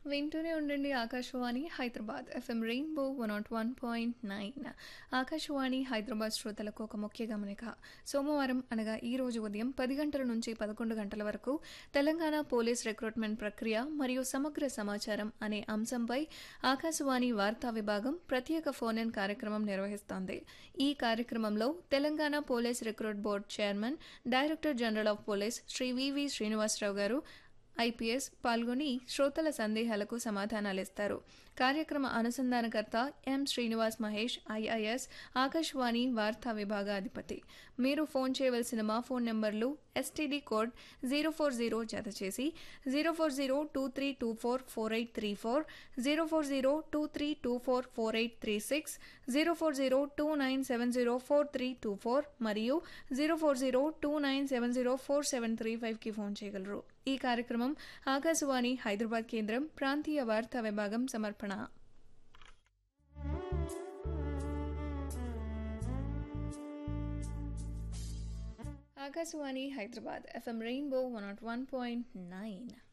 వింటూనే ఉండండి Akashvani Hyderabad FM rainbow one nought one point nine Akashvani Hyderabad శ్రోతలకు ఒక ముఖ్య గమనిక సోమవారం అనగా ఈ రోజు ఉదయం పది గంటల నుంచి పదకొండు గంటల వరకు తెలంగాణ పోలీస్ రిక్రూట్మెంట్ ప్రక్రియ మరియు సమగ్ర సమాచారం అనే అంశంపై ఆకాశవాణి వార్తా విభాగం ప్రత్యేక ఫోన్ ఇన్ కార్యక్రమం నిర్వహిస్తోంది ఈ కార్యక్రమంలో Telangana police recruit board chairman director general of police Shri V V Srinivasa Rao గారు ఐపీఎస్ పాల్గొని శ్రోతల సందేహాలకు సమాధానాలిస్తారు కార్యక్రమ అనుసంధానకర్త ఎం శ్రీనివాస్ మహేష్ ఐఐఎస్ ఆకాశవాణి వార్తా విభాగాధిపతి మీరు ఫోన్ చేయవలసిన మా phone numbers STD code zero four zero జత చేసి zero four zero two three two four four eight three four zero four zero two three two four four eight three six zero four zero two nine seven zero four three two four మరియు zero four zero two nine seven zero four seven three ఫైవ్కి phone చేయగలరు ఈ కార్యక్రమం ఆకాశవాణి హైదరాబాద్ కేంద్రం ప్రాంతీయ వార్తా విభాగం సమర్పణ Akashvani Hyderabad FM rainbow one nought one point nine